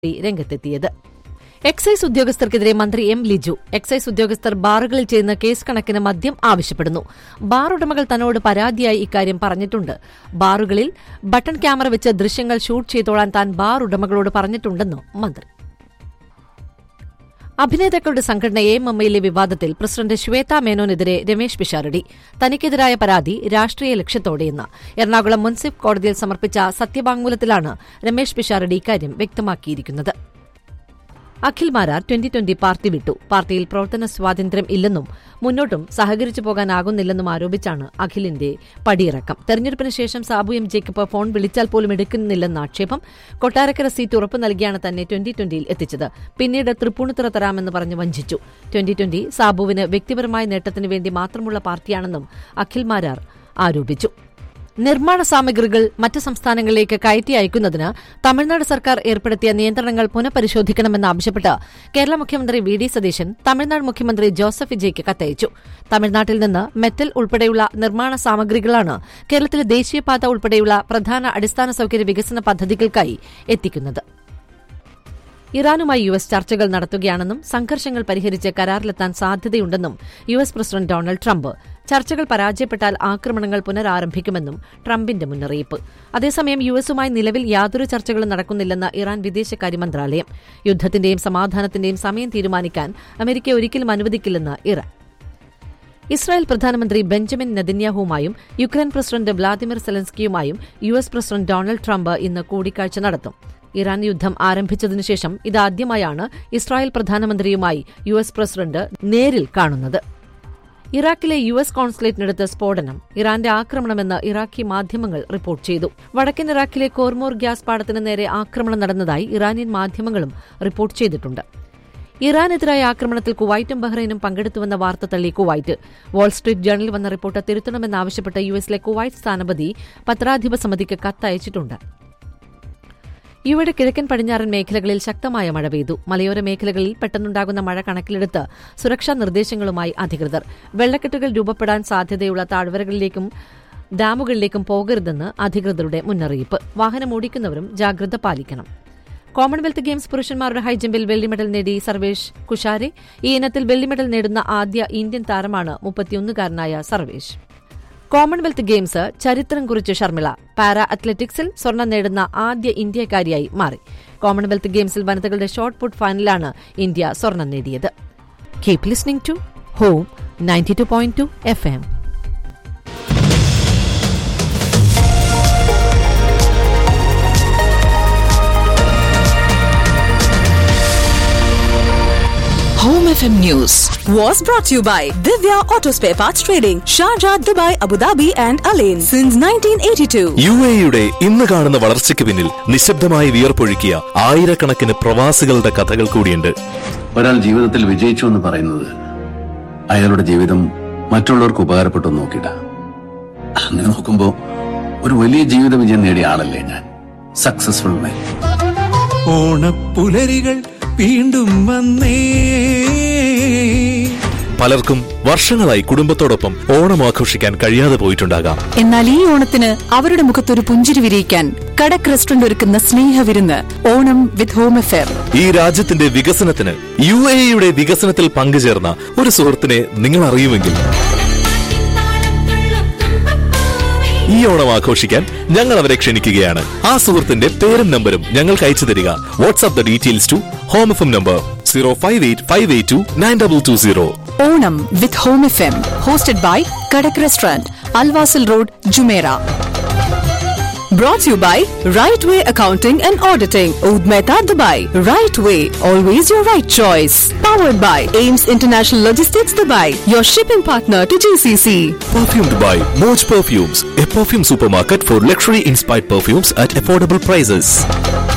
രംഗത്തെത്തിയത് എക്സൈസ് ഉദ്യോഗസ്ഥർക്കെതിരെ മന്ത്രി എം ലിജു എക്സൈസ് ഉദ്യോഗസ്ഥർ ബാറുകളിൽ ചെയ്യുന്ന കേസ് കണക്കിന് മദ്യം ആവശ്യപ്പെടുന്നു ബാർ ഉടമകൾ തന്നോട് പരാതിയായി ഇക്കാര്യം പറഞ്ഞിട്ടുണ്ട് ബാറുകളിൽ ബട്ടൺ ക്യാമറ വെച്ച് ദൃശ്യങ്ങൾ ഷൂട്ട് ചെയ്തോളാൻ താൻ ബാർ ഉടമകളോട് പറഞ്ഞിട്ടുണ്ടെന്നും മന്ത്രി അഭിനേതാക്കളുടെ സംഘടന എ എം എമ്മയിലെ വിവാദത്തിൽ പ്രസിഡന്റ് ശ്വേത മേനോനെതിരെ രമേശ് പിഷാരടി തനിക്കെതിരായ പരാതി രാഷ്ട്രീയ ലക്ഷ്യത്തോടെയെന്ന് എറണാകുളം മുൻസിഫ് കോടതിയിൽ സമർപ്പിച്ച സത്യവാങ്മൂലത്തിലാണ് രമേശ് പിഷാരടി ഇക്കാര്യം വ്യക്തമാക്കിയിരിക്കുന്നത് Akhil Marar twenty twenty party വിട്ടു പാർട്ടിയിൽ പ്രവർത്തന സ്വാതന്ത്ര്യം ഇല്ലെന്നും മുന്നോട്ടും സഹകരിച്ചു പോകാനാകുന്നില്ലെന്നും ആരോപിച്ചാണ് അഖിലിന്റെ പടിയിറക്കം തെരഞ്ഞെടുപ്പിന് ശേഷം സാബു എം ജേക്കബ് ഫോൺ വിളിച്ചാൽ പോലും എടുക്കുന്നില്ലെന്ന ആക്ഷേപം കൊട്ടാരക്കര സീറ്റ് ഉറപ്പു നൽകിയാണ് തന്നെ ട്വന്റി ട്വന്റിയിൽ എത്തിച്ചത് പിന്നീട് തൃപ്പൂണിത്തുറ തരാമെന്ന് പറഞ്ഞ് വഞ്ചിച്ചു ട്വന്റി ട്വന്റി സാബുവിന് വ്യക്തിപരമായ നേട്ടത്തിനു വേണ്ടി മാത്രമുള്ള പാർട്ടിയാണെന്നും അഖിൽ മാരാർ ആരോപിച്ചു നിർമ്മാണ സാമഗ്രികൾ മറ്റ് സംസ്ഥാനങ്ങളിലേക്ക് കയറ്റി അയക്കുന്നതിന് തമിഴ്നാട് സർക്കാർ ഏർപ്പെടുത്തിയ നിയന്ത്രണങ്ങൾ പുനഃപരിശോധിക്കണമെന്നാവശ്യപ്പെട്ട് കേരള മുഖ്യമന്ത്രി വി ഡി സതീശൻ തമിഴ്നാട് മുഖ്യമന്ത്രി ജോസഫ് വിജയ്ക്ക് കത്തയച്ചു തമിഴ്നാട്ടിൽ നിന്ന് മെറ്റൽ ഉൾപ്പെടെയുള്ള നിർമ്മാണ സാമഗ്രികളാണ് കേരളത്തിലെ ദേശീയപാത ഉൾപ്പെടെയുള്ള പ്രധാന അടിസ്ഥാന സൌകര്യ വികസന പദ്ധതികൾക്കായി എത്തിക്കുന്നത് ഇറാനുമായി യു എസ് ചർച്ചകൾ നടത്തുകയാണെന്നും സംഘർഷങ്ങൾ പരിഹരിച്ച് കരാറിലെത്താൻ സാധ്യതയുണ്ടെന്നും U S president Donald Trump ചർച്ചകൾ പരാജയപ്പെട്ടാൽ ആക്രമണങ്ങൾ പുനരാരംഭിക്കുമെന്നും ട്രംപിന്റെ മുന്നറിയിപ്പ് അതേസമയം യു എസുമായി നിലവിൽ യാതൊരു ചർച്ചകളും നടക്കുന്നില്ലെന്ന് ഇറാൻ വിദേശകാര്യ മന്ത്രാലയം യുദ്ധത്തിന്റെയും സമാധാനത്തിന്റെയും സമയം തീരുമാനിക്കാൻ അമേരിക്ക ഒരിക്കലും അനുവദിക്കില്ലെന്ന് ഇറാൻ ഇസ്രായേൽ പ്രധാനമന്ത്രി ബെഞ്ചമിൻ നെതന്യാഹുവുമായും യുക്രൈൻ പ്രസിഡന്റ് വ്ളാദിമിർ സെലൻസ്കിയുമായും U S president Donald Trump ഇന്ന് കൂടിക്കാഴ്ച നടത്തും ഇറാൻ യുദ്ധം ആരംഭിച്ചതിനുശേഷം ഇതാദ്യമായാണ് ഇസ്രായേൽ പ്രധാനമന്ത്രിയുമായി യു എസ് പ്രസിഡന്റ് നേരിൽ കാണുന്നത് ഇറാഖിലെ യു എസ് കോൺസുലേറ്റിനടുത്ത് സ്ഫോടനം ഇറാന്റെ ആക്രമണമെന്ന് ഇറാഖി മാധ്യമങ്ങൾ റിപ്പോർട്ട് ചെയ്തു വടക്കൻ ഇറാഖിലെ കോർമോർ ഗ്യാസ് പാടത്തിന് നേരെ ആക്രമണം നടന്നതായി ഇറാനിയൻ മാധ്യമങ്ങളും റിപ്പോർട്ട് ചെയ്തിട്ടുണ്ട് ഇറാനെതിരായ ആക്രമണത്തിൽ കുവൈറ്റും ബഹ്റൈനും പങ്കെടുത്തുവെന്ന വാർത്ത തള്ളി കുവൈറ്റ് വാൾസ്ട്രീറ്റ് ജേണലിൽ വന്ന റിപ്പോർട്ട് തിരുത്തണമെന്നാവശ്യപ്പെട്ട് യു എസിലെ കുവൈറ്റ് സ്ഥാനപതി പത്രാധിപ സമിതിക്ക് കത്തയച്ചിട്ടുണ്ട് ഇവിടെ കിഴക്കൻ പടിഞ്ഞാറൻ മേഖലകളിൽ ശക്തമായ മഴ പെയ്തു മലയോര മേഖലകളിൽ പെട്ടെന്നുണ്ടാകുന്ന മഴ കണക്കിലെടുത്ത് സുരക്ഷാ നിർദ്ദേശങ്ങളുമായി അധികൃതർ വെള്ളക്കെട്ടുകൾ രൂപപ്പെടാൻ സാധ്യതയുള്ള താഴ്വരകളിലേക്കും ഡാമുകളിലേക്കും പോകരുതെന്ന് അധികൃതരുടെ മുന്നറിയിപ്പ് വാഹനം ഓടിക്കുന്നവരും ജാഗ്രത പാലിക്കണം കോമൺവെൽത്ത് ഗെയിംസ് പുരുഷന്മാരുടെ ഹൈജമ്പിൽ വെള്ളി മെഡൽ നേടി സർവേഷ് കുഷാരെ ഈ ഇനത്തിൽ വെള്ളി മെഡൽ നേടുന്ന ആദ്യ ഇന്ത്യൻ താരമാണ് മുപ്പത്തിയൊന്നുകാരനായ സർവേഷ് കോമൺവെൽത്ത് ഗെയിംസ് ചരിത്രം കുറിച്ച് ഷർമിള പാരാ അത്ലറ്റിക്സിൽ സ്വർണം നേടുന്ന ആദ്യ ഇന്ത്യക്കാരിയായി മാറി കോമൺവെൽത്ത് ഗെയിംസിൽ വനിതകളുടെ ഷോട്ട് പുട്ട് ഫൈനലാണ് ഇന്ത്യ സ്വർണം നേടിയത് keep listening to home ninety two point two F M Home FM News. was brought to you by Divya Auto Spare Parts Trading, Sharjah, Dubai, Abu Dhabi, and Alain since 1982. U എയുടെ ഇന്ന് കാണുന്ന വളർച്ചയ്ക്ക് പിന്നിൽ നിശബ്ദമായി വിയർപ്പൊഴുക്കിയ ആയിരക്കണക്കിന് പ്രവാസികളുടെ കഥകൾ കൂടിയുണ്ട് ഒരാൾ ജീവിതത്തിൽ വിജയിച്ചു എന്ന് പറയുന്നത് അയാളുടെ ജീവിതം മറ്റുള്ളവർക്ക് ഉപകാരപ്പെട്ടു എന്ന് നോക്കിയിട്ട അങ്ങനെ നോക്കുമ്പോ ഒരു വലിയ ജീവിത വിജയം നേടിയ ആളല്ലേ ഞാൻ സക്സസ്ഫുൾ മാൻ ഓണപ്പുലരികൾ വീണ്ടും വന്നേ പലർക്കും വർഷങ്ങളായി കുടുംബത്തോടൊപ്പം ഓണം ആഘോഷിക്കാൻ കഴിയാതെ പോയിട്ടുണ്ടാകാം എന്നാൽ ഈ ഓണത്തിന് അവരുടെ മുഖത്തൊരു പുഞ്ചിരി വിരിയിക്കാൻ കടക് റെസ്റ്റോറന്റ് ഒരുക്കുന്ന സ്നേഹവിരുന്ന് ഓണം വിത്ത് ഹോം എഫെയർ ഈ രാജ്യത്തിന്റെ വികസനത്തിന് യു എയുടെ വികസനത്തിൽ പങ്കുചേർന്ന ഒരു സുഹൃത്തിനെ നിങ്ങൾ അറിയുമെങ്കിൽ ഈ ഓണം ആഘോഷിക്കാൻ ഞങ്ങൾ അവരെ ക്ഷണിക്കുകയാണ് ആ സുഹൃത്തിന്റെ പേരും നമ്പരും ഞങ്ങൾക്ക് അയച്ചു തരിക WhatsApp the details to home F M number zero five eight five eight two nine double two zero Onam with home F M hosted by Kadak restaurant Al Wasl road Jumeirah Brought to you by Right Way Accounting and Auditing, Oud Mehta, Dubai. Right Way, always your right choice. Powered by Ames International Logistics, Dubai, your shipping partner to GCC. Perfumed by Moj Perfumes, a perfume supermarket for luxury inspired perfumes at affordable prices.